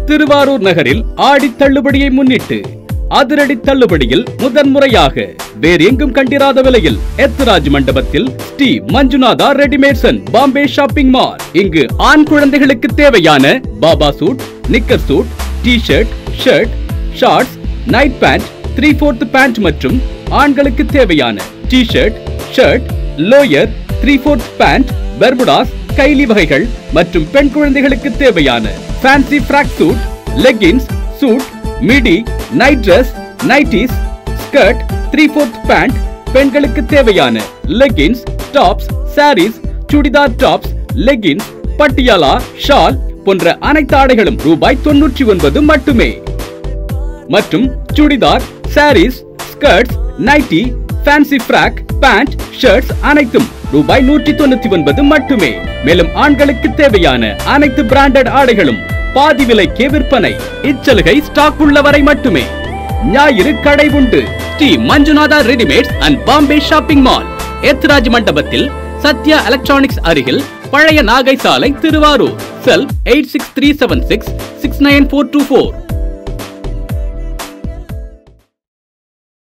திருவாரூர் நகரில் ஆடி தள்ளுபடியை முன்னிட்டு அதிரடி தள்ளுபடியில் முதன்முறையாக வேறு எங்கும் கண்டிராத விலையில் எத்ராஜ் மண்டபத்தில் Sri Manjunatha readymades and Bombay shopping mall இங்கு ஆண் குழந்தைகளுக்கு தேவையான பாபா suit knicker suit T shirt shirt shorts night pant three fourth pant மற்றும் ஆண்களுக்கு தேவையான T shirt shirt lower three fourth pant Bermudas கைலி வகைகள் மற்றும் பெண் குழந்தைகளுக்கு தேவையான fancy frock suit leggings suit midi night Dress nighties skirt three fourth pant பெண்களுக்கு தேவையான leggings tops saris churidar tops leggings Patiala shawl போன்ற அனைத்து ஆடைகளும் ரூபாய் தொன்னூற்றி ஒன்பது மட்டுமே மற்றும் churidar saris skirts nighty fancy frock pant shirts அனைத்தும் ரூபாய் நூற்றி தொண்ணூத்தி ஒன்பது மட்டுமே மேலும் ஆண்களுக்கு தேவையான அனைத்து பிராண்டட் ஆடைகளும் பாதி விலைக்கே விற்பனை இச்சலுகை ஸ்டாக் உள்ளவரை மட்டுமே ஞாயிறு கடை உண்டு Sri Manjunatha readymades and Bombay shopping mall Ethiraj மண்டபத்தில் சத்யா எலக்ட்ரானிக்ஸ் அருகில் பழைய நாகை சாலை Thiruvarur cell eight six three seven six six nine four two four